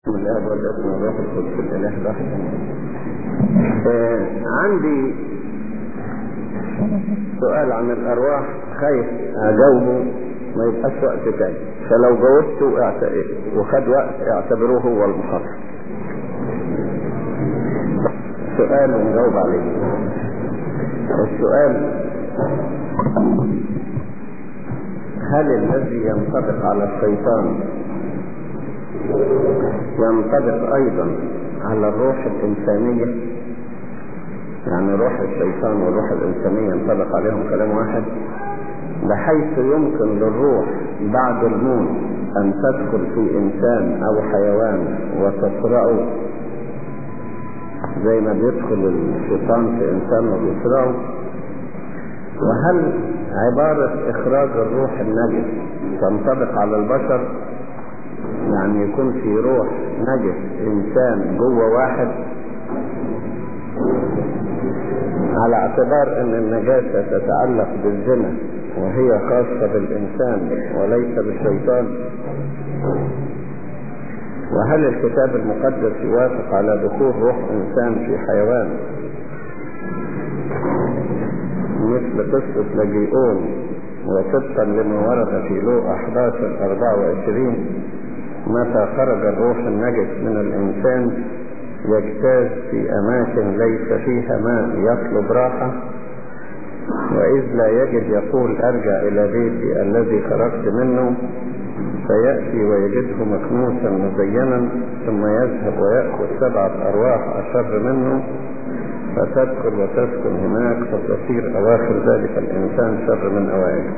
من الاب والابن والروح القدس الاله واحد آه عندي سؤال عن الارواح خايف اجاوبه ما يبقاش وقت تاني فلو جاوبته اعت... وخد وقت اعتبروه هو المحرر سؤال ونجاوب عليه السؤال هل الذي ينطبق على الشيطان ينطبق ايضا على الروح الانسانية يعني روح الشيطان والروح الانسانية ينطبق عليهم كلام واحد بحيث يمكن للروح بعد الموت ان تدخل في انسان او حيوان وتسرعه زي ما بيدخل الشيطان في انسان وبيسرعه وهل عبارة اخراج الروح النجس تنطبق على البشر يعني يكون في روح نجس انسان جوه واحد على اعتبار ان النجاسة تتعلق بالزنا وهي خاصة بالانسان وليس بالشيطان وهل الكتاب المقدس يوافق على دخول روح انسان في حيوان مثل قصة لجيئون وطبقا لما ورد في لوقا 11 24 متى خرج الروح النجس من الإنسان يجتاز في أماكن ليس فيها ماء يطلب راحة وإذ لا يجد يقول أرجع إلى بيتي الذي خرجت منه فيأتي ويجده مكنوسا مزينا ثم يذهب ويأخذ سبعة أرواح أشر منه فتدخل وتسكن هناك فتصير أواخر ذلك الإنسان شر من أوائله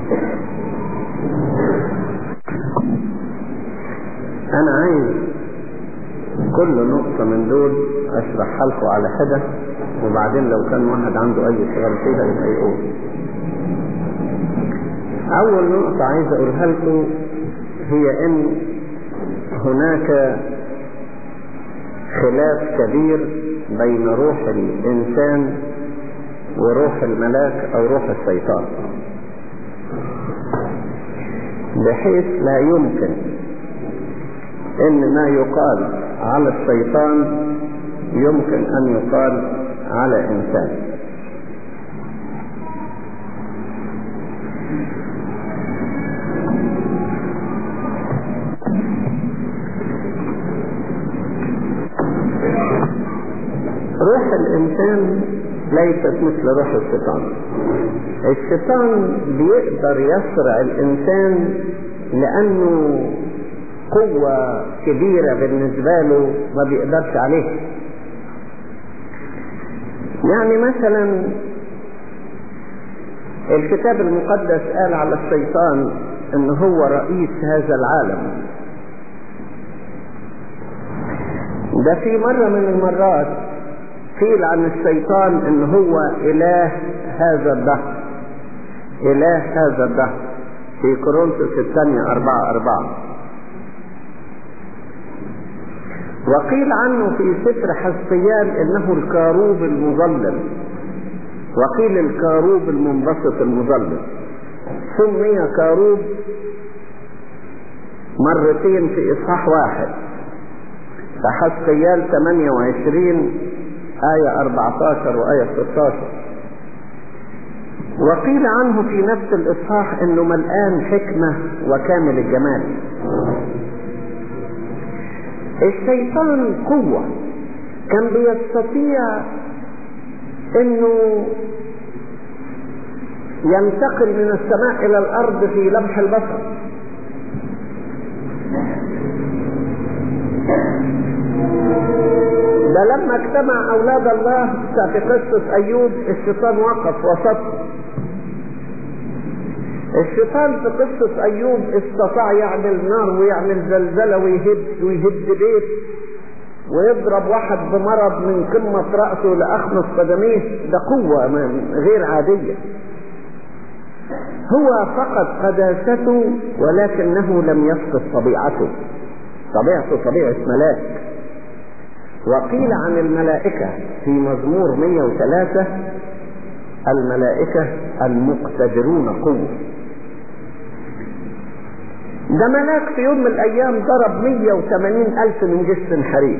أنا عايز كل نقطة من دول أشرحها لكم على حدة وبعدين لو كان واحد عنده أي سؤال فيها يبقى يقول أول نقطة عايز أقولها لكم هي إن هناك خلاف كبير بين روح الإنسان وروح الملاك أو روح الشيطان بحيث لا يمكن ان ما يقال على الشيطان يمكن ان يقال على انسان روح الانسان ليست مثل روح الشيطان الشيطان بيقدر يسرع الانسان لانه قوة كبيرة بالنسبة له ما بيقدرش عليها يعني مثلا الكتاب المقدس قال على الشيطان ان هو رئيس هذا العالم ده في مرة من المرات قيل عن الشيطان ان هو اله هذا الدهر اله هذا الدهر في كورنثوس الثانية أربعة أربعة وقيل عنه في سفر حسقيان انه الكاروب المظلل وقيل الكاروب المنبسط المظلل سمي كاروب مرتين في اصحاح واحد فحسقيان 28 آية 14 وآية 16 وقيل عنه في نفس الإصحاح إنه ملآن حكمة وكامل الجمال الشيطان قوة كان بيستطيع انه ينتقل من السماء الى الارض في لمح البصر ده لما اجتمع اولاد الله في قصة ايوب الشيطان وقف وسطه الشيطان في قصة أيوب استطاع يعمل نار ويعمل زلزلة ويهد ويهد بيت ويضرب واحد بمرض من قمة رأسه لأخمص قدميه ده قوة غير عادية هو فقد قداسته ولكنه لم يفقد طبيعته طبيعته طبيعة ملاك وقيل عن الملائكة في مزمور 103 الملائكة المقتدرون قوة ده ملاك في يوم من الايام ضرب 180 الف من جسم حريق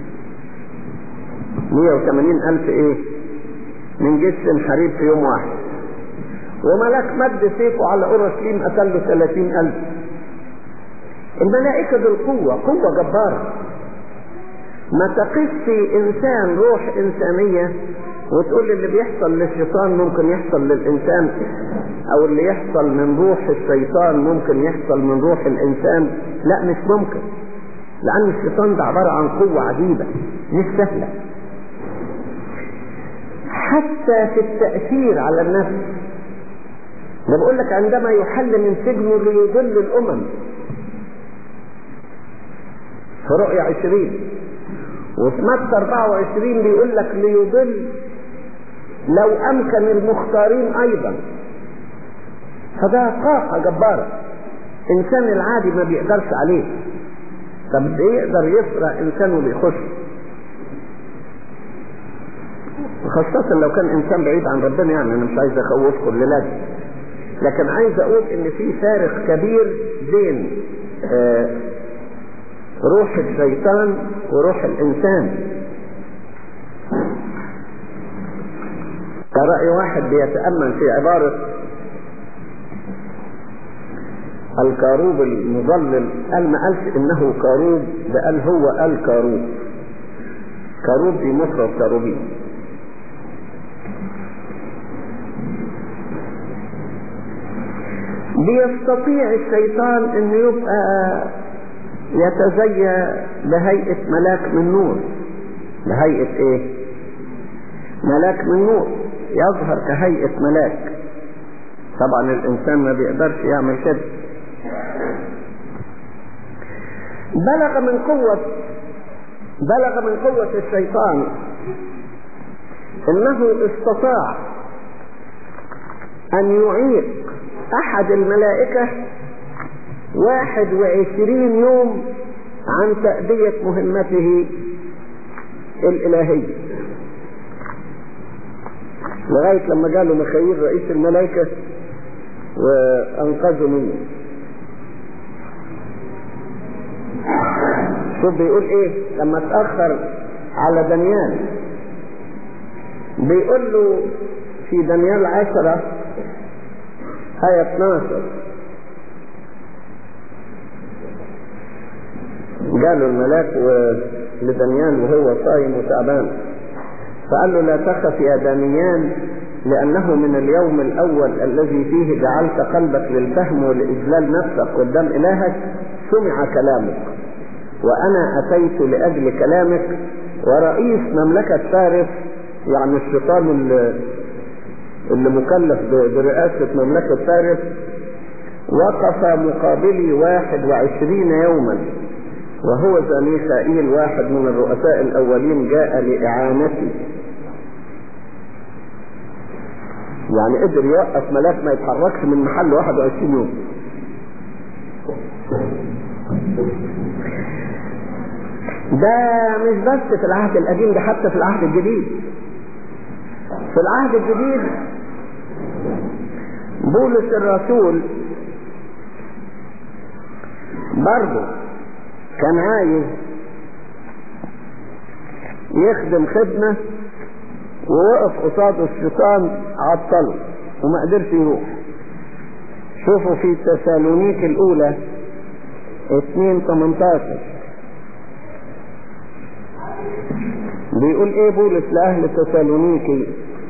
180 الف ايه من جسم حريق في يوم واحد وملاك مد سيفه على اورشليم قتل له 30 الف الملائكة دول قوة قوة جبارة ما تقفش انسان روح انسانية وتقول اللي بيحصل للشيطان ممكن يحصل للانسان او اللي يحصل من روح الشيطان ممكن يحصل من روح الانسان لا مش ممكن لان الشيطان ده عبارة عن قوة عجيبة مش سهلة حتى في التأثير على النفس ده بقول لك عندما يحل من سجنه ليضل الامم في رؤية عشرين وفي متى 24 بيقول لك ليضل لو امكن المختارين ايضا فده طاقة جبارة انسان العادي ما بيقدرش عليه طب ده يقدر يسرق انسان وبيخش خاصة لو كان انسان بعيد عن ربنا يعني انا مش عايز اخوفكم للاجل لكن عايز اقول ان في فارق كبير بين آه روح الشيطان وروح الانسان كرأي واحد بيتأمل في عبارة الكاروب المظلل قال ما قالش انه كاروب ده قال هو الكاروب كاروب دي مفرد كاروبين بيستطيع الشيطان انه يبقى يتزيى بهيئة ملاك من نور بهيئة ايه ملاك من نور يظهر كهيئة ملاك طبعا الانسان ما بيقدرش يعمل كده بلغ من قوة بلغ من قوة الشيطان انه استطاع ان يعيق احد الملائكة واحد وعشرين يوم عن تأدية مهمته الإلهية لغاية لما جاله مخيل رئيس الملائكة وأنقذه منه شوف بيقول ايه لما اتأخر على دانيال بيقول له في دانيال عشرة آية 12 قالوا الملاك لدانيال وهو صايم وتعبان فقال له لا تخف يا دانيال لأنه من اليوم الأول الذي فيه جعلت قلبك للفهم ولإذلال نفسك قدام إلهك سمع كلامك وأنا أتيت لأجل كلامك ورئيس مملكة فارس يعني الشيطان اللي, اللي مكلف برئاسة مملكة فارس وقف مقابلي واحد وعشرين يوما وهو ذا ميخائيل واحد من الرؤساء الأولين جاء لإعانتي يعني قدر يوقف ملاك ما يتحركش من محل 21 يوم ده مش بس في العهد القديم ده حتى في العهد الجديد في العهد الجديد بولس الرسول برضه كان عايز يخدم خدمة ووقف قصاده الشيطان عطله وما قدرش يروح شوفوا في تسالونيك الأولى 2 18 بيقول ايه بولس لأهل تسالونيكي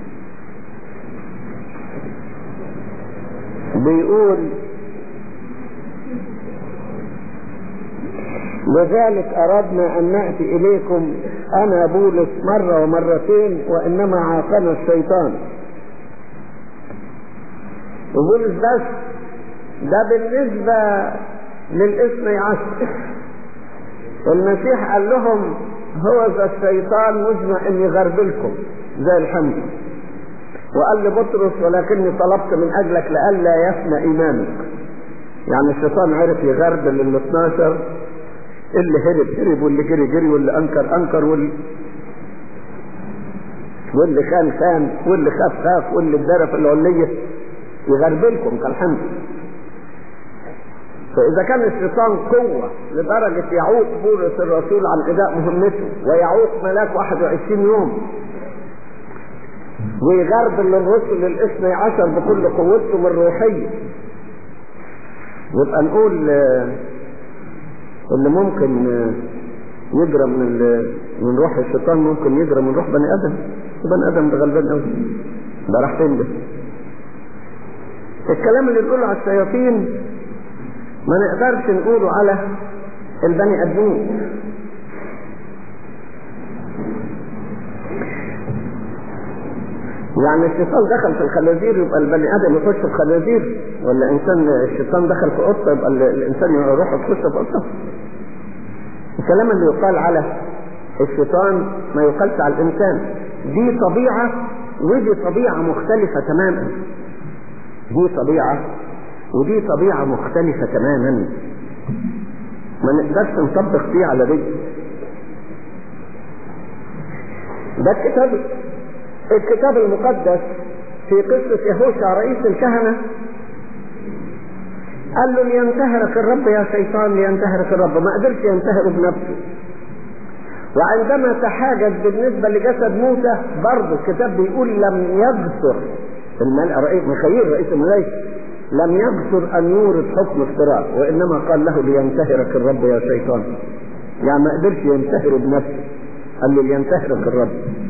بيقول لذلك أردنا أن نأتي إليكم أنا بولس مرة ومرتين وإنما عاقنا الشيطان وبولس بس ده بالنسبة للاثني عشر المسيح قال لهم هو ذا الشيطان مجمع ان يغربلكم زي الحمد وقال لبطرس ولكني طلبت من اجلك لئلا يفنى ايمانك يعني الشيطان عرف يغربل ال 12 اللي هرب هرب واللي جري جري واللي انكر انكر واللي واللي خان خان واللي خاف خاف واللي اتدرى في العلية يغربلكم كالحمد فإذا كان الشيطان قوة لدرجة يعوق بولس الرسول عن أداء مهمته ويعوق ملاك 21 يوم ويغربل للرسل الاثني عشر بكل قوتهم الروحية يبقى نقول اللي ممكن يجرى من من روح الشيطان ممكن يجرى من روح بني ادم بني ادم ده غلبان قوي ده راح فين ده الكلام اللي بيقوله على الشياطين ما نقدرش نقوله على البني ادمين يعني الشيطان دخل في الخنازير يبقى البني ادم يخش في خنازير ولا انسان الشيطان دخل في قطه يبقى الانسان يروح يخش في قطه الكلام اللي يقال على الشيطان ما يقالش على الانسان دي طبيعه ودي طبيعه مختلفه تماما دي طبيعه ودي طبيعه مختلفه تماما ما نقدرش نطبق دي على دي ده الكتاب الكتاب المقدس في قصة يهوشع رئيس الكهنة قال له لينتهرك الرب يا شيطان لينتهرك الرب ما قدرش ينتهره بنفسه وعندما تحاجز بالنسبة لجسد موسى برضه الكتاب بيقول لم يجسر الملأ رئيس مخيل رئيس الملائكة لم يجسر أن يورد حكم افتراء وإنما قال له لينتهرك الرب يا شيطان يعني ما قدرش ينتهره بنفسه قال له لينتهرك الرب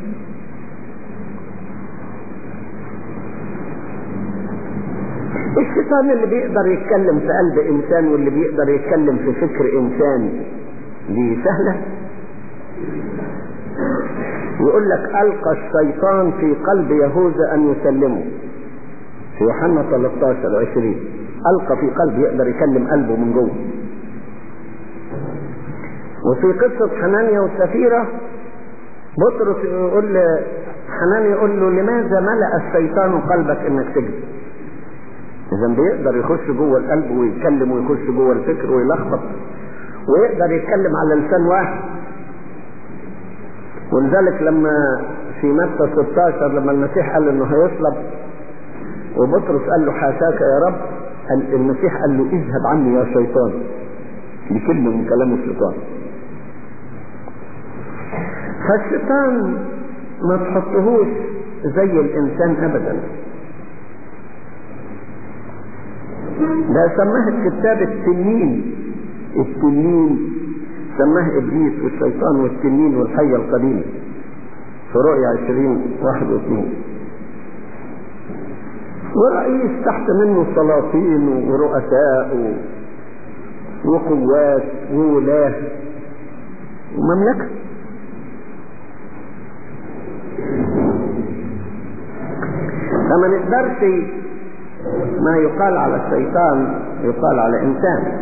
الشيطان اللي بيقدر يتكلم في قلب انسان واللي بيقدر يتكلم في فكر انسان دي سهلة يقول لك القى الشيطان في قلب يهوذا ان يسلمه في يوحنا 13 20 القى في قلب يقدر يكلم قلبه من جوه وفي قصة حنانيا والسفيرة بطرس يقول حنانيا يقول له لماذا ملأ الشيطان قلبك انك تكذب اذا بيقدر يخش جوه القلب ويتكلم ويخش جوه الفكر ويلخبط ويقدر يتكلم على لسان واحد ولذلك لما في متى 16 لما المسيح قال انه هيصلب وبطرس قال له حاشاك يا رب المسيح قال له اذهب عني يا شيطان دي كلمه من كلام الشيطان فالشيطان ما تحطهوش زي الانسان ابدا ده سماه الكتاب التنين التنين سماه ابليس والشيطان والتنين والحية القديمة في رؤيا عشرين واحد واثنين ورئيس تحت منه سلاطين ورؤساء وقوات وولاة ومملكة فما نقدرش ما يقال على الشيطان يقال على انسان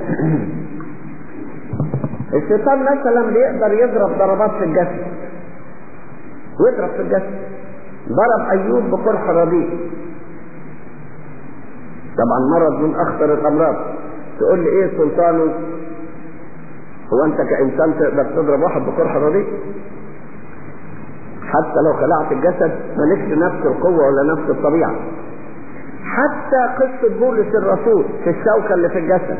الشيطان مثلا بيقدر يضرب ضربات في الجسد ويضرب في الجسد ضرب ايوب بقرح رديء طبعا مرض من اخطر الامراض تقول لي ايه سلطانه هو انت كانسان تقدر تضرب واحد بقرح رديء حتى لو خلعت الجسد مالكش نفس القوه ولا نفس الطبيعه حتى قصة بولس الرسول في الشوكة اللي في الجسد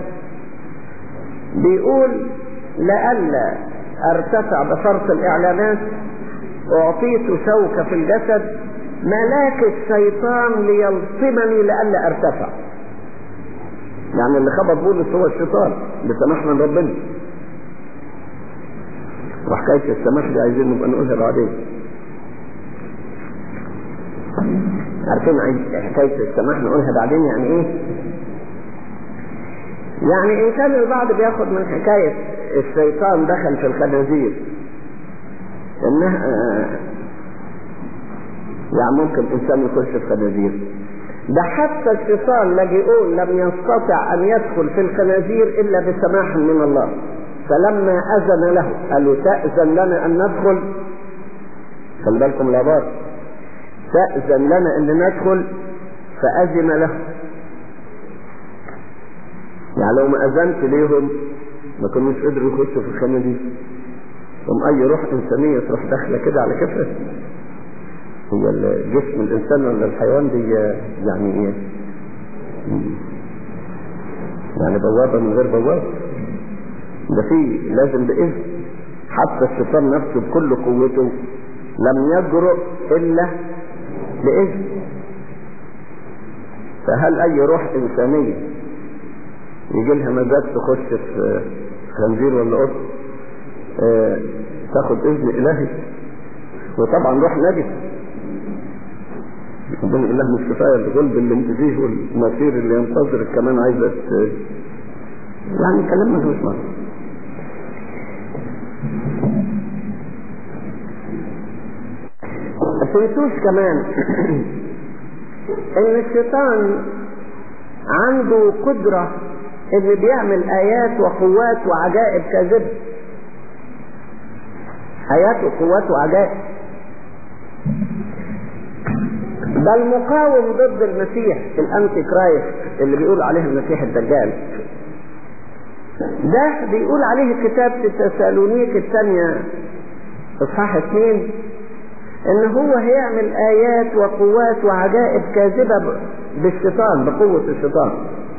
بيقول لئلا ارتفع بفرط الاعلانات اعطيت شوكة في الجسد ملاك الشيطان ليلطمني لئلا ارتفع يعني اللي خبط بولس هو الشيطان بسماح من ربنا وحكاية السماح دي عايزين نبقى نقولها بعدين عارفين حكاية السماح نقولها بعدين يعني ايه يعني ان كان البعض بياخد من حكاية الشيطان دخل في الخنازير انها يعني ممكن انسان يخش في الخنازير ده حتى الشيطان لاجئون لم يستطع ان يدخل في الخنازير الا بسماح من الله فلما اذن له قالوا تأذن لنا ان ندخل خلي بالكم العبارة تأذن لنا ان ندخل فأذن له يعني لو ما أذنت ليهم ما كانوش قدروا يخشوا في الخانة ثم أي روح إنسانية تروح داخلة كده على كفة هو جسم الإنسان ولا الحيوان دي يعني إيه يعني بوابة من غير بوابة ده في لازم بإذن حتى الشيطان نفسه بكل قوته لم يجرؤ إلا بإذن فهل أي روح إنسانية يجي لها مزاج تخش في خنزير ولا قط اه تاخد إذن إلهي وطبعا روح نجس ربنا يقول لها مش كفايه الغلب اللي انت فيه والمسير اللي ينتظرك كمان عايزه يعني كلام ملوش معنى تنسوش كمان ان الشيطان عنده قدرة ان بيعمل ايات وقوات وعجائب كاذبة ايات وقوات وعجائب ده المقاوم ضد المسيح الانتي كرايست اللي بيقول عليه المسيح الدجال ده بيقول عليه الكتاب في تسالونيك الثانية اصحاح اثنين ان هو هيعمل ايات وقوات وعجائب كاذبة بالشيطان بقوة الشيطان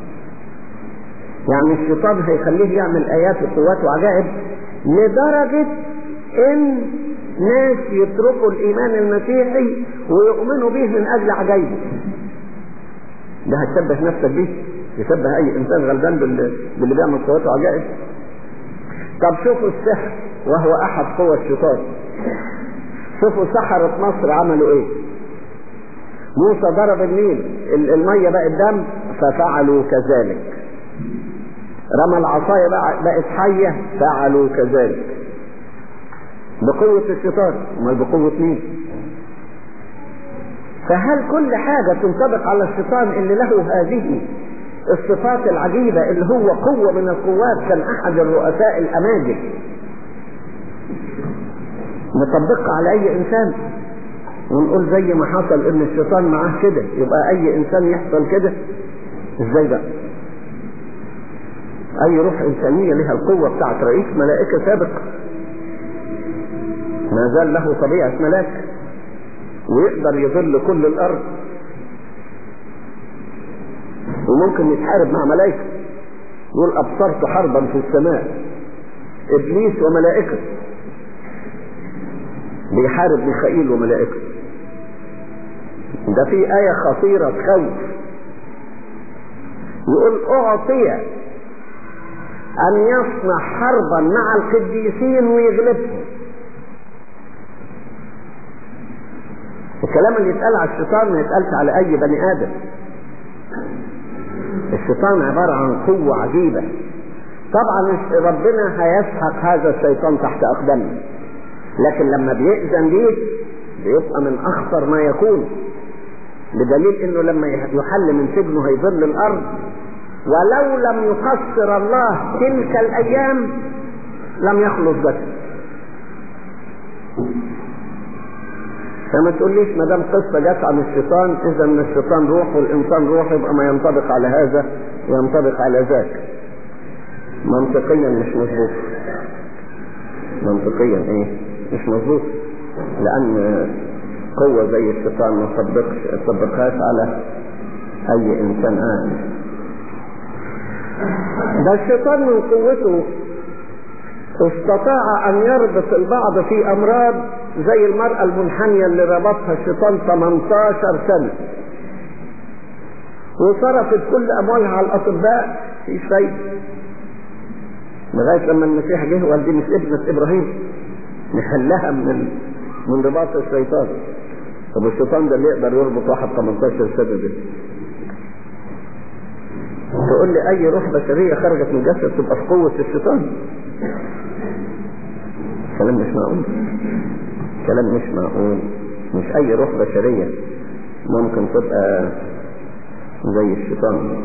يعني الشيطان هيخليه يعمل ايات وقوات وعجائب لدرجة ان ناس يتركوا الايمان المسيحي ويؤمنوا به من اجل عجائبه ده هتشبه نفسك بيه يشبه اي انسان غلبان باللي بيعمل قوات وعجائب طب شوفوا السحر وهو احد قوى الشيطان شوفوا سحرة مصر عملوا ايه موسى ضرب النيل المية بقت دم ففعلوا كذلك رمى العصاية بقت حية فعلوا كذلك بقوة الشيطان امال بقوة مين فهل كل حاجة تنطبق على الشيطان اللي له هذه الصفات العجيبة اللي هو قوة من القوات كان احد الرؤساء الاماجد نطبقها على اي انسان ونقول زي ما حصل ان الشيطان معاه كده يبقى اي انسان يحصل كده ازاي بقى اي روح انسانية لها القوة بتاعت رئيس ملائكة سابق ما زال له طبيعة ملاك ويقدر يظل كل الارض وممكن يتحارب مع ملائكة يقول ابصرت حربا في السماء ابليس وملائكته بيحارب ميخائيل وملائكته ده في آية خطيرة تخوف يقول أعطي أن يصنع حربا مع القديسين ويغلبهم الكلام اللي يتقال على الشيطان ما يتقالش على أي بني آدم الشيطان عبارة عن قوة عجيبة طبعا ربنا هيسحق هذا الشيطان تحت أقدامنا لكن لما بيأذن ليه بيبقى من أخطر ما يكون بدليل انه لما يحل من سجنه هيظل الارض ولو لم يقصر الله تلك الايام لم يخلص جسد فما تقوليش ما دام قصه جت عن الشيطان اذا ان الشيطان روح والانسان روح يبقى ما ينطبق على هذا وينطبق على ذاك منطقيا مش مظبوط منطقيا ايه مش مظبوط لان قوة زي الشيطان ما صدقش صدقهاش على اي انسان عاقل ده الشيطان من قوته استطاع ان يربط البعض في امراض زي المرأة المنحنية اللي ربطها الشيطان 18 سنة وصرفت كل اموالها على الاطباء مفيش فايدة لغاية لما المسيح جه وقال دي مش ابنة ابراهيم نحلها من ال... من رباط الشيطان طب الشيطان ده اللي يقدر يربط واحد 18 سنة ده تقول لي اي روح بشرية خرجت من الجسد تبقى في قوة الشيطان كلام مش معقول كلام مش معقول مش اي روح بشرية ممكن تبقى زي الشيطان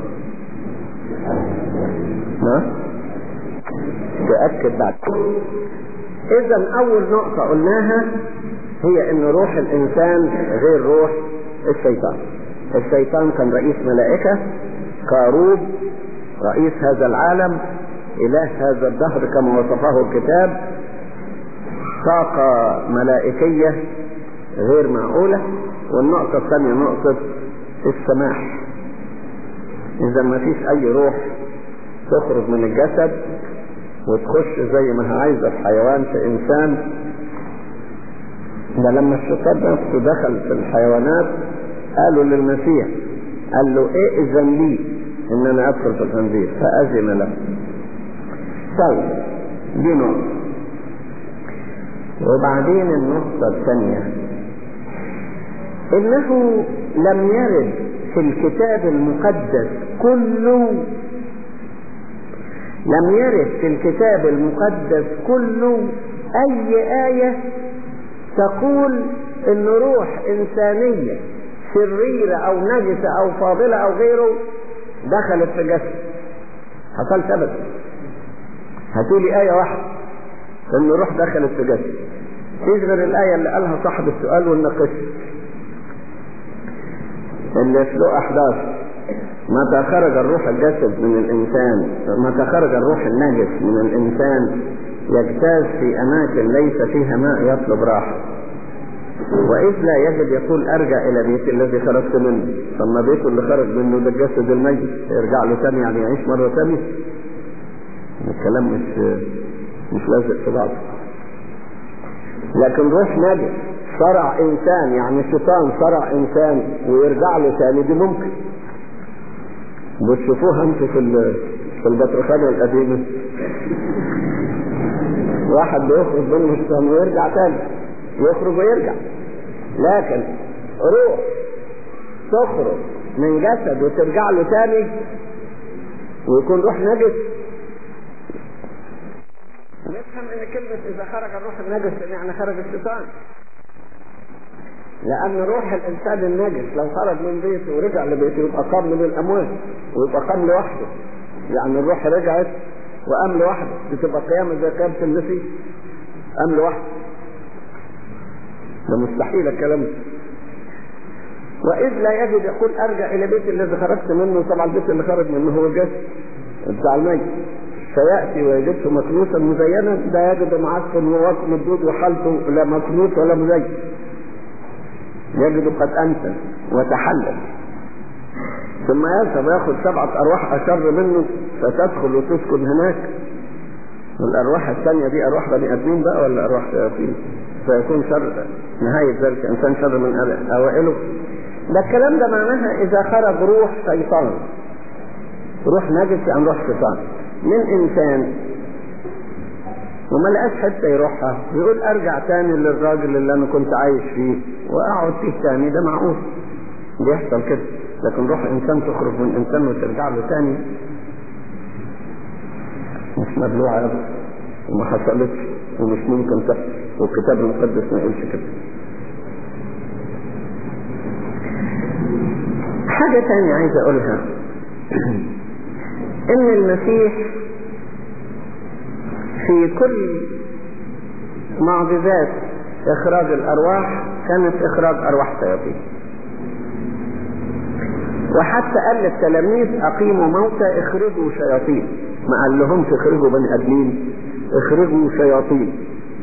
ها تأكد بعد اذا اول نقطة قلناها هي ان روح الانسان غير روح الشيطان الشيطان كان رئيس ملائكة كاروب رئيس هذا العالم اله هذا الدهر كما وصفه الكتاب طاقة ملائكية غير معقولة والنقطة الثانية نقطة السماح اذا ما فيش اي روح تخرج من الجسد وتخش زي ما هي عايزة في حيوان في إنسان ده لما الشيطان نفسه دخل في الحيوانات قالوا للمسيح قال له ايه اذن لي ان انا ادخل في الخنزير فاذن له طيب دي نقطة وبعدين النقطة الثانية انه لم يرد في الكتاب المقدس كله لم يرد في الكتاب المقدس كله اي آية تقول ان روح انسانية شريرة او نجسة او فاضلة او غيره دخلت في جسد حصلت ابدا هاتولي آية واحدة ان روح دخلت في جسد فيش غير الآية اللي قالها صاحب السؤال والنقش اللي في لقى 11 متى خرج الروح الجسد من الإنسان متى خرج الروح النجس من الإنسان يجتاز في أماكن ليس فيها ماء يطلب راحة وإذ لا يجد يقول أرجع إلى بيتي الذي خرجت منه طب ما بيته اللي خرج منه ده الجسد الميت يرجع له تاني يعني يعيش مرة تانية الكلام مش مش لازق في بعضه لكن روح نجس صرع إنسان يعني شيطان صرع إنسان ويرجع له تاني دي ممكن بتشوفوها انتوا في في البطرخانة القديمة واحد بيخرج منه الشيطان ويرجع تاني يخرج ويرجع لكن روح تخرج من جسد وترجع له تاني ويكون روح نجس نفهم ان كلمة اذا خرج الروح النجس يعني خرج الشيطان لأن روح الإنسان النجس لو خرج من بيته ورجع لبيته يبقى قام من الأموات ويبقى قام لوحده يعني الروح رجعت وقام لوحده بتبقى قيامة زي قيامة المسيح قام لوحده ده مستحيل الكلام ده وإذ لا يجد يقول أرجع إلى بيتي الذي خرجت منه طبعا البيت اللي خرج منه هو الجسد بتاع الميت فيأتي ويجده مكنوسا مزينا ده يجد معفن ووصل الدود وحالته لا مكنوس ولا مزين يجد قد أنتن وتحلل ثم يذهب وياخذ سبعة أرواح أشر منه فتدخل وتسكن هناك والأرواح الثانية دي أرواح بني آدمين بقى ولا أرواح شياطين فيكون شر نهاية ذلك إنسان شر من أوائله ده الكلام ده معناها إذا خرج روح شيطان روح نجس يعني روح شيطان من إنسان وما لقاش حتة يروحها يقول ارجع تاني للراجل اللي انا كنت عايش فيه واقعد فيه تاني ده معقول بيحصل كده لكن روح انسان تخرج من انسان وترجع له تاني مش مبلوعة ابدا وما حصلتش ومش ممكن تحصل والكتاب المقدس ما يقولش كده حاجة تانية عايز اقولها ان المسيح في كل معجزات اخراج الارواح كانت اخراج ارواح شياطين وحتى قال للتلاميذ اقيموا موتى اخرجوا شياطين ما قال لهمش اخرجوا بني ادمين اخرجوا شياطين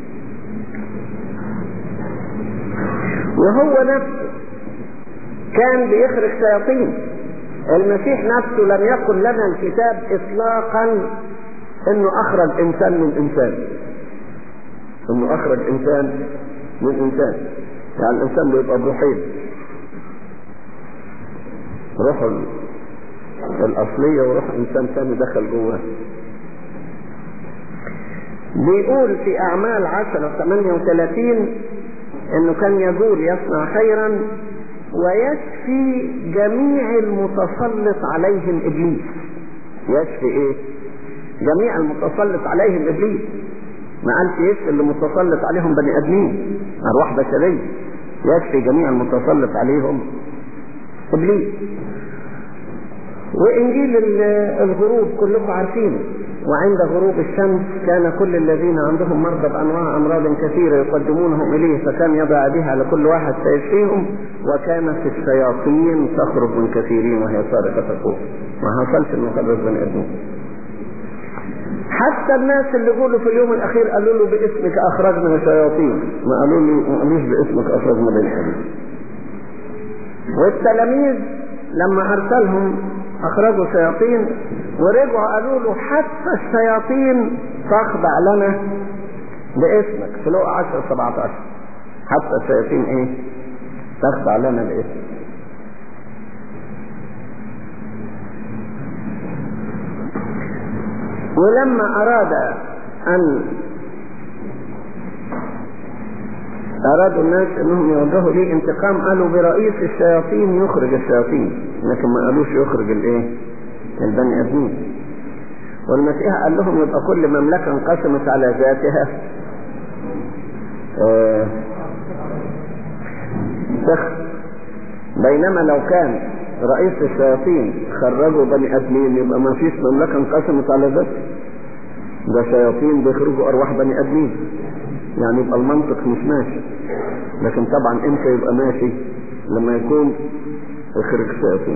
وهو نفسه كان بيخرج شياطين المسيح نفسه لم يقل لنا الكتاب اطلاقا انه اخرج انسان من انسان انه اخرج انسان من انسان يعني الانسان بيبقى بروحين روح الاصلية وروح انسان ثاني دخل جواه بيقول في اعمال عشرة 38 انه كان يقول يصنع خيرا ويشفي جميع المتسلط عليهم ابليس يشفي ايه جميع المتسلط عليهم ابليس ما قالش يشفي اللي متسلط عليهم بني ادمين ارواح بشريه يشفي جميع المتسلط عليهم ابليس وانجيل الغروب كلكم عارفينه وعند غروب الشمس كان كل الذين عندهم مرضى بانواع امراض كثيره يقدمونهم اليه فكان يضع بها على كل واحد فيشفيهم وكانت الشياطين تخرج من كثيرين وهي صارخه تقول ما حصلش انه خرج بني ادمين حتى الناس اللي قولوا في اليوم الاخير قالوا له باسمك اخرجنا شياطين ما قالوا له ما قالوش باسمك اخرجنا بني ادمين والتلاميذ لما ارسلهم اخرجوا شياطين ورجعوا قالوا له حتى الشياطين تخضع لنا باسمك في لقا 10 17 حتى الشياطين ايه تخضع لنا باسمك ولما اراد ان ارادوا الناس انهم يوجهوا ليه انتقام قالوا برئيس الشياطين يخرج الشياطين لكن ما قالوش يخرج الايه البني ادمين والمسيح قال لهم يبقى كل مملكة انقسمت على ذاتها آه بينما لو كان رئيس الشياطين خرجوا بني ادمين يبقى ما فيش مملكة انقسمت على ذاتها ده شياطين بيخرجوا ارواح بني ادمين يعني يبقى المنطق مش ماشي لكن طبعا امتى يبقى ماشي لما يكون يخرج الشياطين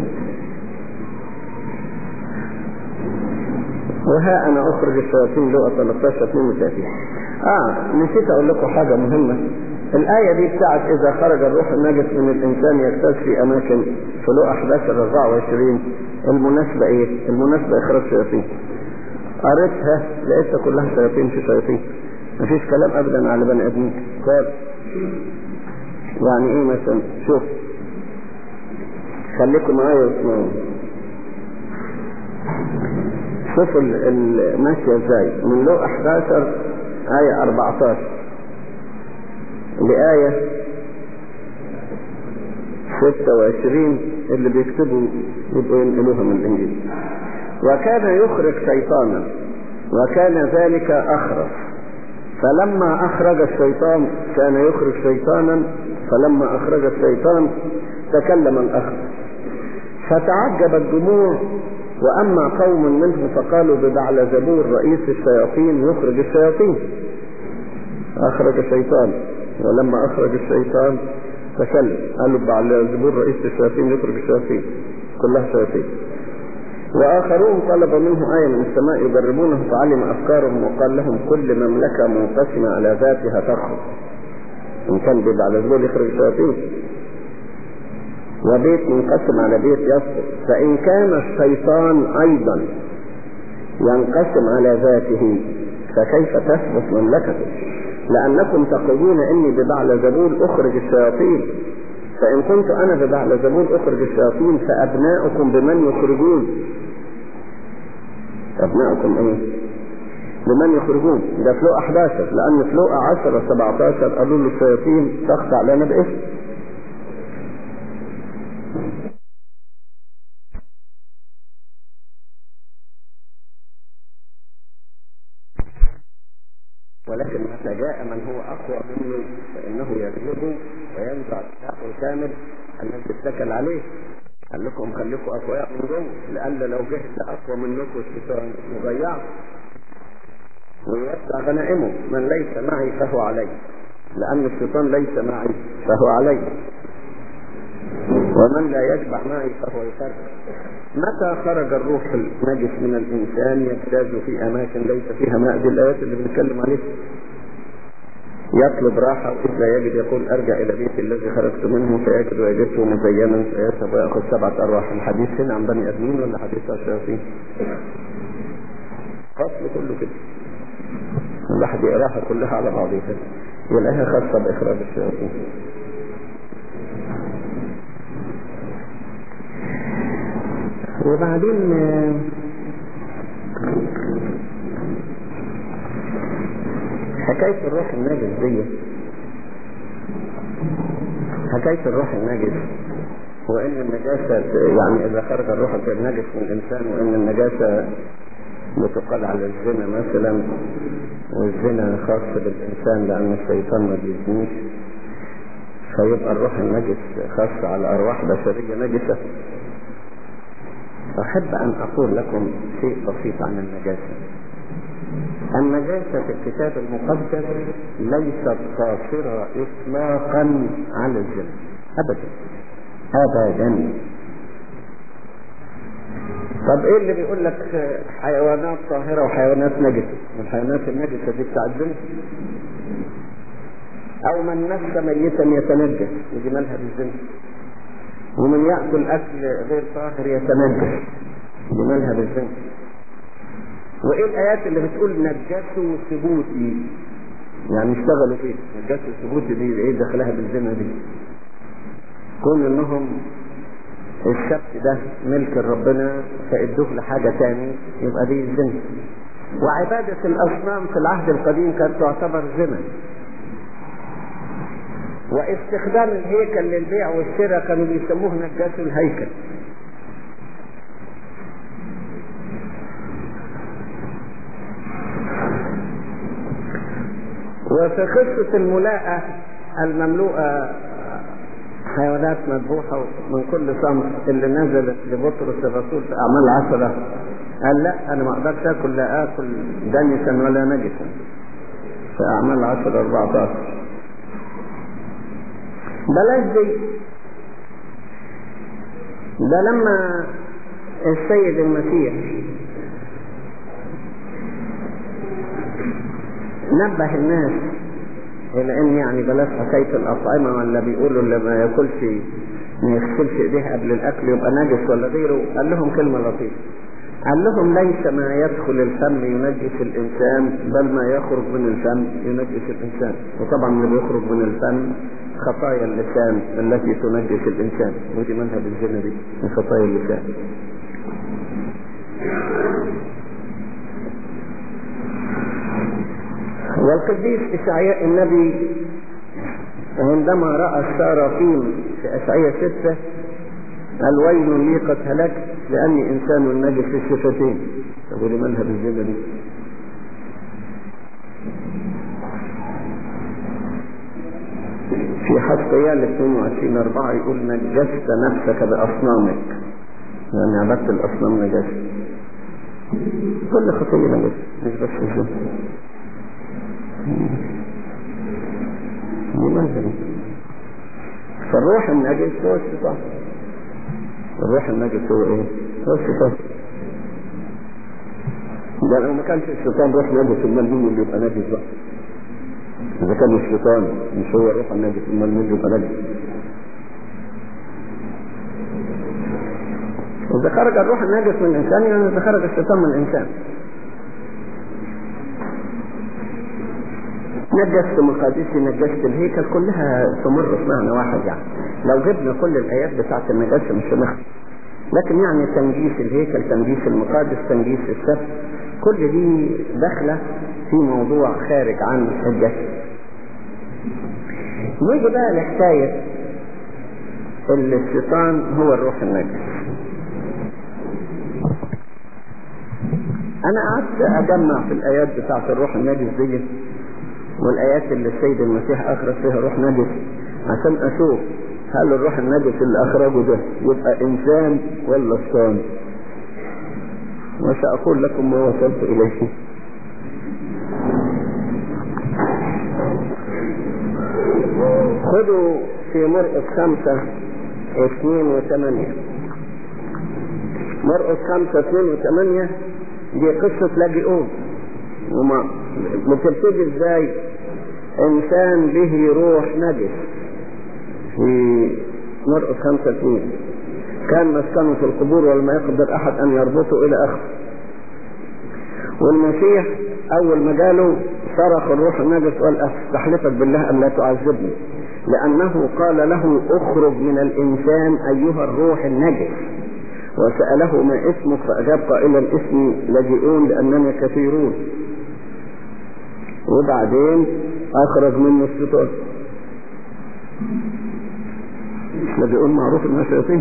وها انا اخرج الشياطين لقى 13 32 اه نسيت اقول لكم حاجة مهمة الآية دي بتاعت إذا خرج الروح النجس من الإنسان يجتاز في أماكن في لقى 11 24 المناسبة إيه؟ المناسبة إخراج شياطين قريتها لقيتها كلها شياطين في شياطين مفيش كلام أبدا على بني آدمين طيب يعني إيه مثلا شوف خليكم معايا واسمعوا شوفوا ماشية ازاي من لو 11 آية 14 لآية 26 اللي بيكتبوا يبقوا ينقلوها من الإنجيل وكان يخرج شيطانا وكان ذلك أخرس فلما أخرج الشيطان كان يخرج شيطانا فلما أخرج الشيطان تكلم الأخرس فتعجب الجموع وأما قوم منهم فقالوا ببعل زبور رئيس الشياطين يخرج الشياطين أخرج الشيطان ولما أخرج الشيطان تكلم قالوا بعل زبور رئيس الشياطين يخرج الشياطين كلها شياطين وآخرون طلب منه آية من السماء يجربونه فعلم أفكارهم وقال لهم كل مملكة منقسمة على ذاتها تخرج إن كان ببعل زبور يخرج الشياطين وبيت منقسم على بيت يسقط فإن كان الشيطان أيضا ينقسم على ذاته فكيف تثبت مملكته لأنكم تقولون إني ببعل زبول أخرج الشياطين فإن كنت أنا ببعل زبول أخرج الشياطين فأبناؤكم بمن يخرجون أبناؤكم إيه بمن يخرجون ده في لقى 11 لأن في لقى 10 17 قالوا له الشياطين تخضع لنا باسم ولكن متى جاء من هو أقوى منه فإنه يغلبه وينزع الحق كامل الذي اتكل عليه قال لكم خليكم أقوياء من جوه لأن لو جه أقوى منكم الشيطان يضيعه ويوسع غنائمه من ليس معي فهو علي لأن الشيطان ليس معي فهو علي ومن لا يشبع معي فهو يفرق متى خرج الروح النجس من الإنسان يجتاز في أماكن ليس فيها ماء دي الآيات اللي بنتكلم عليها يطلب راحة وإذ لا يجد يقول أرجع إلى بيتي الذي خرجت منه فيجد ويجده مزينا فيذهب ويأخذ سبعة أرواح الحديث هنا عن بني آدمين ولا حديث عن الشياطين؟ فصل كله كده الواحد يقراها كلها على بعضها يلاقيها خاصة بإخراج الشياطين وبعدين حكاية الروح النجس دي حكاية الروح النجس وإن النجاسة يعني إذا خرج الروح النجس من الإنسان وإن النجاسة بتقال على الزنا مثلا والزنا خاص بالإنسان لأن الشيطان ما بيزنيش فيبقى الروح النجس خاص على أرواح بشرية نجسة أحب أن أقول لكم شيء بسيط عن النجاسة النجاسة في الكتاب المقدس ليست قاصرة إطلاقا على الزنا أبدا أبدا طب ايه اللي بيقول لك حيوانات طاهرة وحيوانات نجسة الحيوانات النجسة دي بتاع الزنا او من نفس ميتا يتنجس ودي مالها بالزنا ومن يأكل أكل غير طاهر يتنجس دي مالها بالزنا وايه الايات اللي بتقول نجسوا ثبوتي يعني اشتغلوا فيه نجسوا ثبوتي دي ايه دخلها بالزنا دي كون انهم السبت ده ملك ربنا فادوه لحاجة تاني يبقى دي زنا وعبادة الأصنام في العهد القديم كانت تعتبر زنا واستخدام الهيكل للبيع والشراء كانوا بيسموه نجاسوا الهيكل وفي قصة الملاءة المملوءة حيوانات مذبوحة من كل صنف اللي نزلت لبطرس الرسول في أعمال عشرة قال لا أنا ما أقدرش آكل لا آكل دنسا ولا نجسا في أعمال عشرة 14 بلاش دي ده لما السيد المسيح نبه الناس الى ان يعني بلاش حكايه الاطعمه ولا بيقولوا اللي ما ياكلش ما يغسلش ايديه قبل الاكل يبقى نجس ولا غيره قال لهم كلمه لطيفه قال لهم ليس ما يدخل الفم ينجس الانسان بل ما يخرج من الفم ينجس الانسان وطبعا اللي بيخرج من الفم خطايا اللسان التي تنجس الانسان ودي منها بالزنا دي من خطايا اللسان والقديس إشعياء النبي عندما رأى السارافين في أشعياء ستة قال ويل لي قد هلكت لأني إنسان نجس في الشفتين طب ودي مالها بالزنا دي في حسقيال 22 4 يقول نجست نفسك بأصنامك يعني عبدت الأصنام نجست كل خطية نجس مش بس الزنا لماذا فالروح النجس هو الشيطان الروح النجس هو ايه هو الشيطان ده لو ما كانش الشيطان روح نجس امال مين اللي يبقى نجس بقى اذا كان الشيطان مش هو الروح النجس امال مين اللي يبقى نجس إذا خرج الروح النجس من الإنسان يعني إذا خرج الشيطان من الإنسان نجست مقادسي نجست الهيكل كلها تمر في معنى واحد يعني لو جبنا كل الآيات بتاعت النجاسة مش هنخلص لكن يعني تنجيس الهيكل تنجيس المقادس تنجيس السبت كل دي داخلة في موضوع خارج عن الجسد نيجي بقى لحكاية الشيطان هو الروح النجس انا قعدت اجمع في الايات بتاعت الروح النجس دي والايات اللي السيد المسيح اخرج فيها روح نجس عشان اشوف هل الروح النجس اللي اخرجه ده يبقى انسان ولا شيطان وساقول لكم ما وصلت اليه خذوا في مرقس خمسة اثنين وثمانية مرقس خمسة اثنين وثمانية دي قصة لاجئون وما بتبتدي ازاي انسان به روح نجس في مرقس خمسة اثنين كان مسكنه في القبور ولما يقدر احد ان يربطه الى اخره والمسيح اول ما جاله صرخ الروح النجس وقال استحلفك بالله ان لا تعذبني لانه قال له اخرج من الانسان ايها الروح النجس وسأله ما اسمك فأجاب قائلا اسمي لاجئون لأننا كثيرون وبعدين أخرج منه الشيطان مش لاجئون معروف إنها شياطين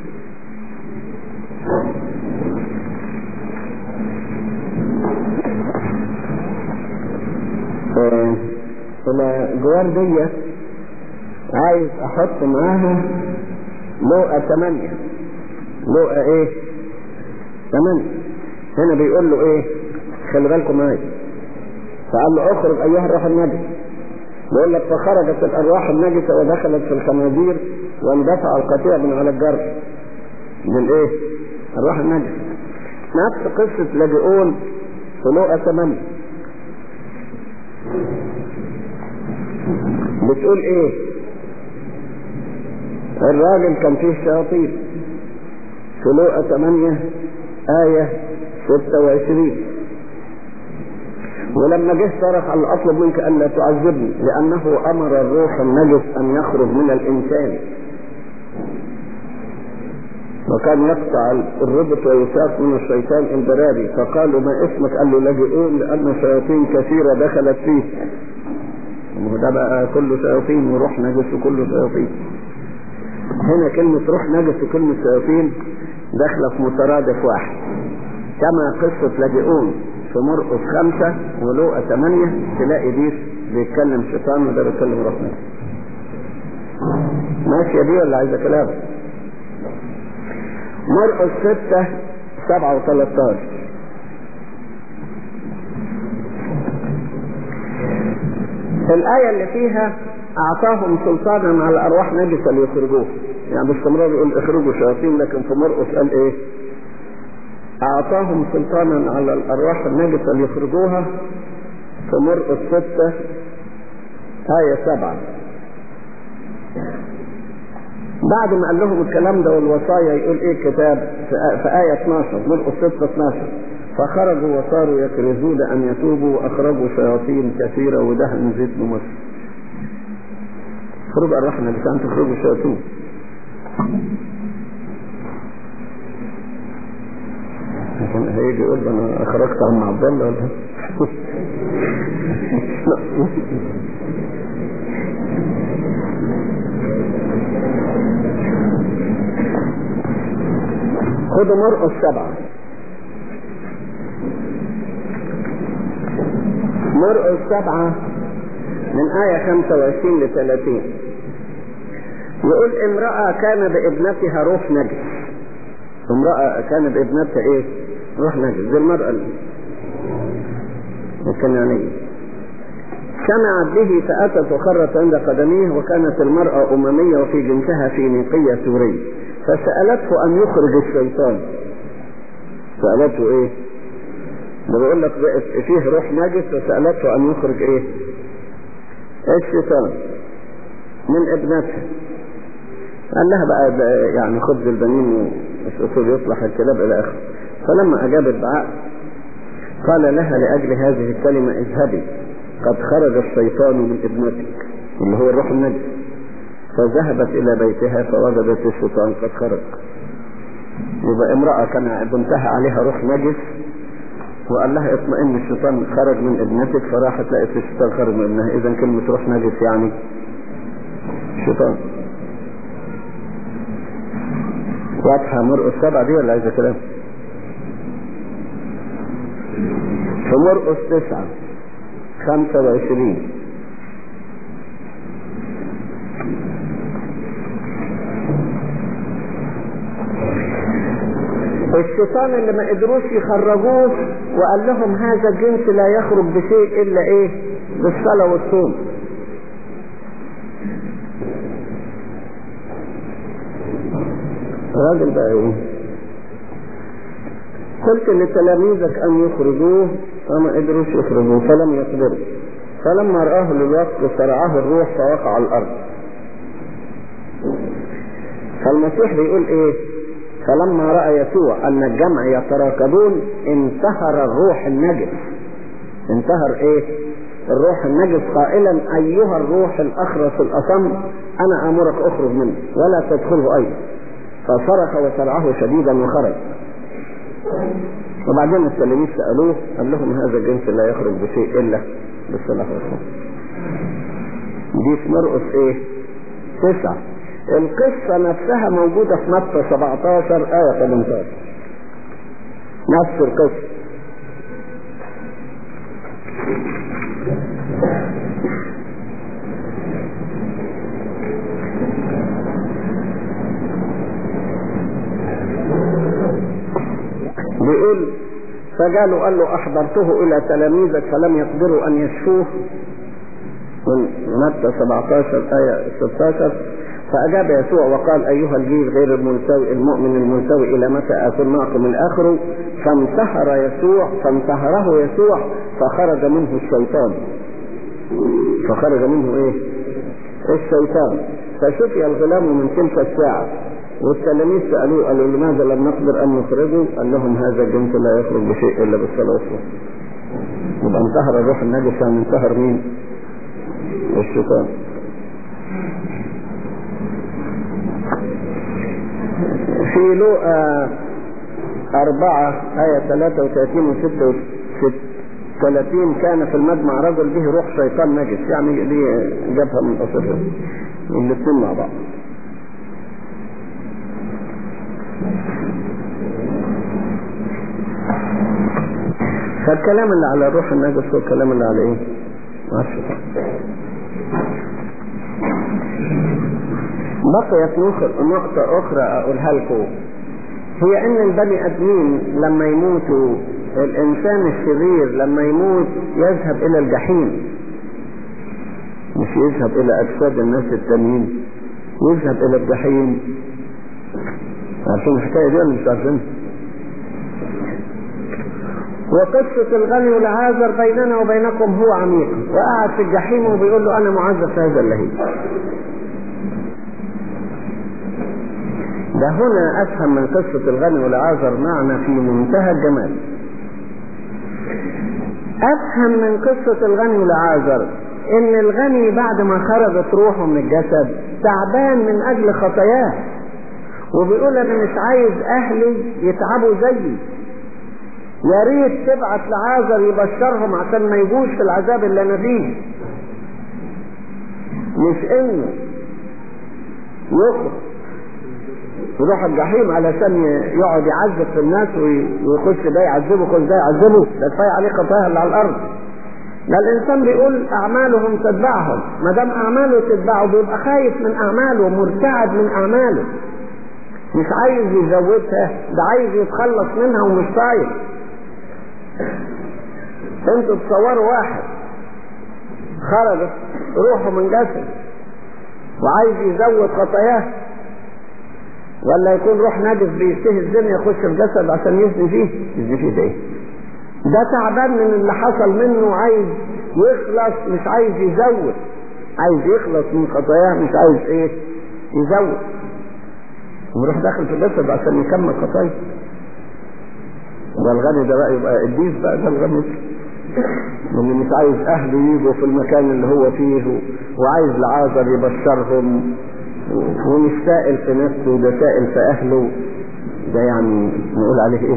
الجوار دي عايز احط معاها لقى ثمانية لقى ايه ثمانية هنا بيقول له ايه خلي بالكم معايا فقال له اخرج ايها الروح النجس بيقول لك فخرجت الارواح النجسة ودخلت في الخنازير واندفع القطيع من على الجرح للايه الروح النجس نفس قصة لاجئون في لقى ثمانية بتقول ايه الراجل كان فيه شياطين في لوقا 8 آية 26 ولما جه صرخ قال اطلب منك ان لا تعذبني لانه امر الروح النجس ان يخرج من الانسان وكان يقطع الربط ويساق من الشيطان البراري فقالوا ما اسمك قال له لاجئون لان شياطين كثيره دخلت فيه وده بقى كله شياطين وروح نجس وكله شياطين هنا كلمة روح نجس وكلمة شياطين داخلة في مترادف واحد كما قصة لاجئون في مرقس خمسة ولوقا ثمانية تلاقي دي بيتكلم شيطان وده بيتكلم روح نجس ماشية دي ولا عايزة كلام مرقس ستة سبعة وثلاثة الآية اللي فيها أعطاهم سلطانا على أرواح نجسة ليخرجوه يعني باستمرار يقول اخرجوا شياطين لكن في مرقس قال إيه أعطاهم سلطانا على الأرواح النجسة ليخرجوها في مرقس ستة آية سبعة بعد ما قال لهم الكلام ده والوصايا يقول ايه الكتاب في آية 12 مرقس 6 12 فخرجوا وصاروا يكرزون أن يتوبوا وأخرجوا شياطين كثيرة ودهن زيت بمصر خرج الرحمة لسان تخرجوا شياطين عشان هيجي يقول انا اخرجت عم عبد الله ولا خدوا مرقس سبعة مرقس سبعة من آية 25 ل 30 يقول امرأة كان بابنتها روح نجس امرأة كان بابنتها ايه روح نجس زي المرأة الكنانية سمعت به فأتت وخرت عند قدميه وكانت المرأة أممية وفي جنسها فينيقية سورية فسألته أن يخرج الشيطان سألته إيه؟ ده بيقول لك فيه روح نجس فسألته أن يخرج إيه؟ الشيطان من ابنتها قال لها بقى يعني خبز البنين والأصول يصلح الكلاب إلى آخره فلما أجابت بعقل قال لها لأجل هذه الكلمة اذهبي قد خرج الشيطان من ابنتك اللي هو الروح النجس فذهبت إلى بيتها فوجدت الشيطان قد خرج يبقى امرأة كان بنتها عليها روح نجس وقال لها اطمئن الشيطان خرج من ابنتك فراحت لقيت الشيطان خرج من ابنها اذا كلمة روح نجس يعني شيطان واضحة مرقس سبعة دي ولا عايزة كلام في مرقس تسعة خمسة وعشرين الشيطان اللي ما قدروش يخرجوه وقال لهم هذا الجنس لا يخرج بشيء الا ايه بالصلاة والصوم الراجل بقى ايه قلت لتلاميذك ان يخرجوه فما قدروش يخرجوه فلم يقدروا فلما رآه للوقت سرعه الروح فوقع على الارض فالمسيح بيقول ايه فلما رأى يسوع أن الجمع يتراكبون انتهر الروح النجس انتهر ايه الروح النجس قائلا أيها الروح الأخرس الأصم أنا أمرك أخرج منه ولا تدخله أيضا فصرخ وسرعه شديدا وخرج وبعدين التلاميذ سألوه قال لهم هذا الجنس لا يخرج بشيء إلا بالصلاة والصلاة دي في مرقس ايه تسعة القصة نفسها موجودة في متى 17 آية 18 نفس القصة بيقول فقالوا قال له أحضرته إلى تلاميذك فلم يقدروا أن يشفوه من متى 17 آية 16 فأجاب يسوع وقال أيها الجيل غير الملتوي المؤمن الملتوي إلى متى أكون معكم الآخر فانتهر يسوع فانتهره يسوع فخرج منه الشيطان فخرج منه إيه الشيطان فشفي الغلام من تلك الساعة والتلاميذ سألوه قالوا لماذا لم نقدر أن نخرجه قال لهم هذا الجنس لا يخرج بشيء إلا بالصلاة والسلام يبقى انتهر الروح النجس يعني انتهر مين الشيطان في لوقا أربعة آية 33 و 36 كان في المجمع رجل به روح شيطان نجس يعني دي جابها من قصتها الاثنين مع بعض فالكلام اللي على الروح النجس هو الكلام اللي على ايه؟ على الشيطان بقيت نقطة أخرى أقولها لكم هي إن البني آدمين لما يموتوا الإنسان الشرير لما يموت يذهب إلى الجحيم مش يذهب إلى أجساد الناس التانيين يذهب إلى الجحيم عارفين الحكاية دي ولا مش عارفين؟ وقصة الغني والعازر بيننا وبينكم هو عميق وقعد في الجحيم وبيقول له أنا معذب في هذا اللهيب ده هنا أفهم من قصة الغني والعازر معنى في منتهى الجمال أفهم من قصة الغني والعازر إن الغني بعد ما خرجت روحه من الجسد تعبان من أجل خطاياه وبيقول أنا مش عايز أهلي يتعبوا زيي يا ريت تبعت لعازر يبشرهم عشان ما يجوش في العذاب اللي انا فيه مش انه يخرج يروح الجحيم علشان يقعد يعذب في الناس ويخش ده يعذبه يخش ده يعذبه ده كفايه عليه خطايا اللي على الارض ده الانسان بيقول اعمالهم تتبعهم ما دام اعماله تتبعه بيبقى خايف من اعماله مرتعب من اعماله مش عايز يزودها ده عايز يتخلص منها ومش طايق انتوا تصوروا واحد خرج روحه من جسد وعايز يزود خطاياه ولا يكون روح نجس بيشتهي الزنا يخش في جسد عشان يزني فيه يزني فيه ده ايه ده تعبان من اللي حصل منه وعايز يخلص مش عايز يزود عايز يخلص من خطاياه مش عايز ايه يزود ويروح داخل في الجسد عشان يكمل خطاياه ده الغني ده بقى يبقى قديس بقى ده الغني اللي مش عايز اهله يجوا في المكان اللي هو فيه وعايز العازر يبشرهم ومش سائل في نفسه ده سائل في اهله ده يعني نقول عليه ايه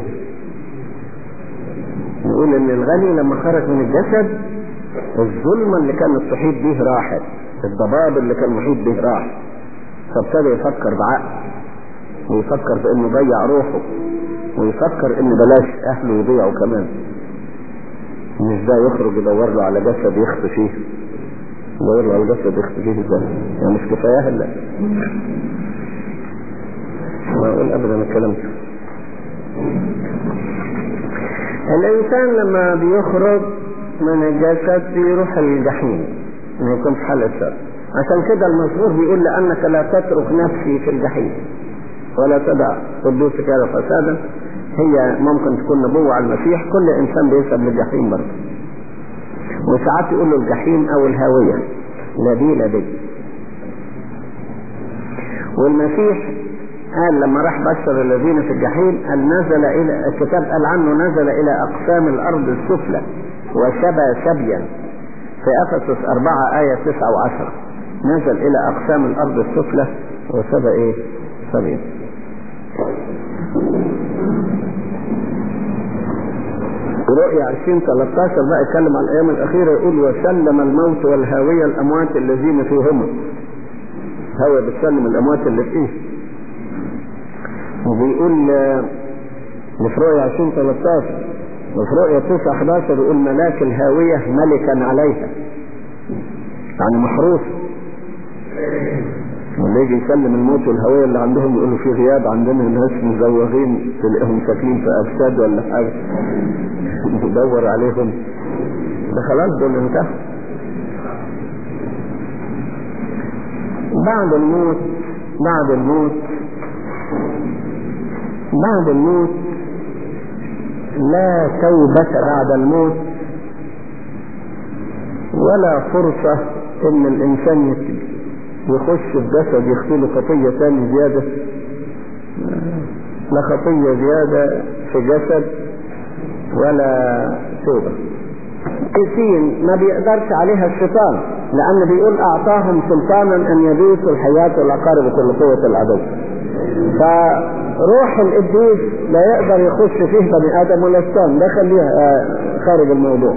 نقول ان الغني لما خرج من الجسد الظلمة اللي كانت تحيط به راحت الضباب اللي كان محيط به راح فابتدى يفكر بعقل ويفكر في انه ضيع روحه ويفكر ان بلاش اهله يضيعوا كمان مش ده يخرج يدور له على جسد يخفي فيه يدور له على جسد يخفي فيه ازاي يعني مش كفايه لا ما اقول ابدا الكلام ده الانسان لما بيخرج من الجسد بيروح الجحيم ما يكون في حالة شر عشان كده المزمور بيقول لأنك لا تترك نفسي في الجحيم ولا تدع قدوسك هذا فسادا هي ممكن تكون نبوة على المسيح كل إنسان بيذهب للجحيم برضه وساعات يقول له الجحيم أو الهاوية لا دي لا دي والمسيح قال لما راح بشر الذين في الجحيم قال نزل إلى الكتاب قال عنه نزل إلى أقسام الأرض السفلى وشبى شبيا في أفسس أربعة آية تسعة وعشرة نزل إلى أقسام الأرض السفلى وشبى إيه؟ شبيا رؤيا 20 13 بقى يتكلم عن الايام الاخيره يقول وسلم الموت والهاويه الاموات الذين فيهما هو بتسلم الاموات اللي فيه وبيقول في رؤيا 20 13 وفي رؤيا 9 11 يقول ملاك الهاويه ملكا عليها يعني محروس واللي يجي يسلم الموت والهوية اللي عندهم يقولوا في غياب عندنا ناس مزوغين تلاقيهم ساكنين في أجساد ولا حاجة ندور عليهم ده خلاص دول انتهوا بعد الموت بعد الموت بعد الموت لا توبة بعد الموت ولا فرصة ان الانسان يتبع يخش في جسد يختله خطية تاني زيادة لا خطية زيادة في جسد ولا توبة سين ما بيقدرش عليها الشيطان لأن بيقول أعطاهم سلطانا أن يدوسوا الحياة والأقارب وكل قوة العدو فروح القديس لا يقدر يخش فيه بني آدم ولا الشيطان ده خليها خارج الموضوع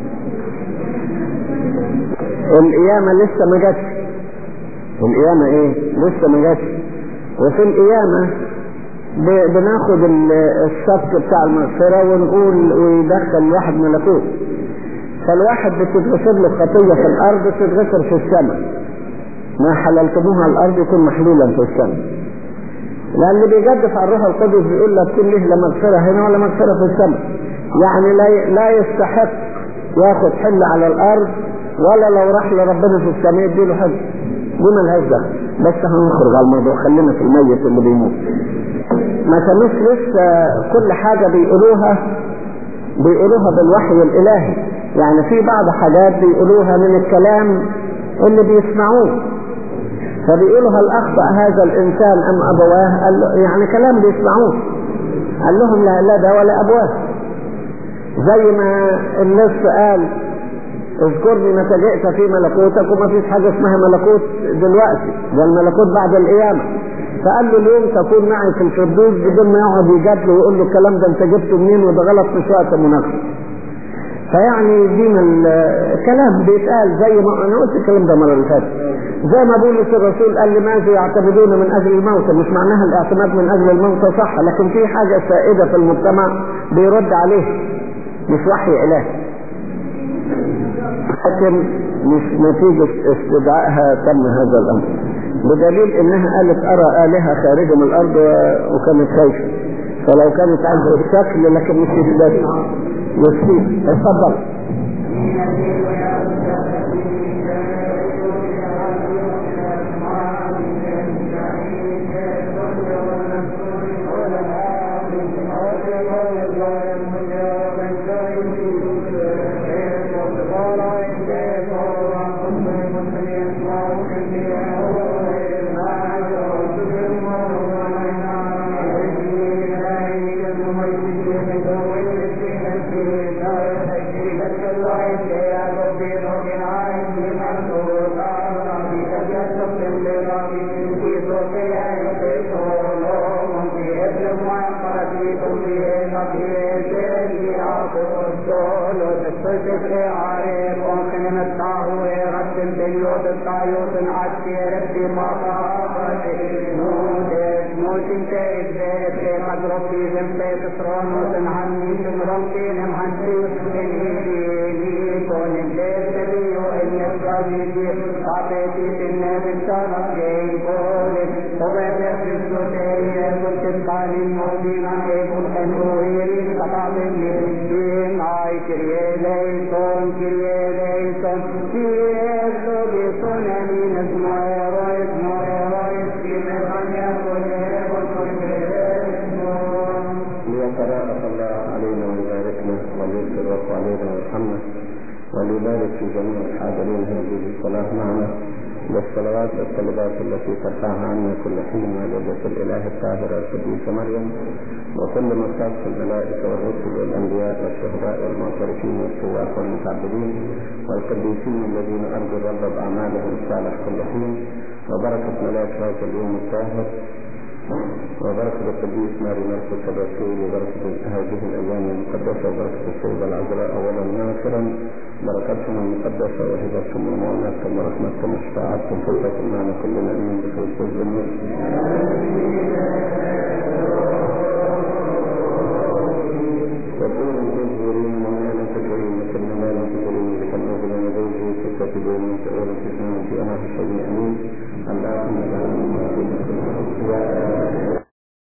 القيامة لسه ما جاتش القيامة ايه لسه ما جاتش وفي القيامة بناخد الشك بتاع المغفرة ونقول ويدخل واحد ملكوت فالواحد بتتغفر له خطية في الأرض تتغفر في السماء ما حللتموها على الأرض يكون محلولا في السماء لأن اللي بيجدف على الروح القدس بيقول لك كل له لا مغفرة هنا ولا مغفرة في السماء يعني لا لا يستحق ياخد حل على الأرض ولا لو راح لربنا في السماء يديله حل دي ملهاش دخل بس هنخرج على الموضوع خلينا في الميت اللي بيموت ما كانوش لسه كل حاجة بيقولوها بيقولوها بالوحي الإلهي يعني في بعض حاجات بيقولوها من الكلام اللي بيسمعوه فبيقولوا هل أخطأ هذا الإنسان أم أبواه قال له يعني كلام بيسمعوه قال لهم لا لا ده ولا أبواه زي ما النص قال اذكرني متى جئت في ملكوتك وما فيش حاجة اسمها ملكوت دلوقتي ده الملكوت بعد القيامة فقال له اليوم تكون معي في الفردوس بدون ما يقعد يجادله ويقول له الكلام ده انت جبته منين وده غلط في وقت مناقشه فيعني دي من الكلام بيتقال زي ما انا قلت الكلام ده المره اللي فاتت زي ما بولس الرسول قال لماذا يعتمدون من اجل الموت مش معناها الاعتماد من اجل الموت صح لكن في حاجه سائده في المجتمع بيرد عليه مش وحي الهي لكن مش نتيجة استدعائها تم هذا الأمر بدليل إنها قالت أرى آلهة خارجة من الأرض وكانت خايفة فلو كانت عايزة الشكل لكن مش الشكل يسيب اتفضل وليبارك في جميع الحاضرين هذه الصلاة معنا والصلوات والطلبات التي ترفعها عنا كل حين والدة الإله الطاهرة القديسة مريم وكل مصاف الملائكة والرسل والأنبياء والشهداء والمعترفين والسواق والمتعبدين والقديسين الذين أرجو الرب بأعمالهم الصالح كل حين وبركة ملاك هذا اليوم الطاهر وبركة القديس ماري مرقس الرسول وبركة هذه الأيام المقدسة وبركة السيدة العذراء أولا ناصرا بركتهم المقدسة وهبتهم ومعوناتكم ورحمتكم وشفاعتكم فلتكن معنا كلنا أمين بكريستوس بالنور وكونوا تجبرين ومالا تجبرين وكلنا مالا تجبرين لكم أغلى نبوجه تكتبون وتأولى تسمعون في أمر الشيء أمين اللهم لا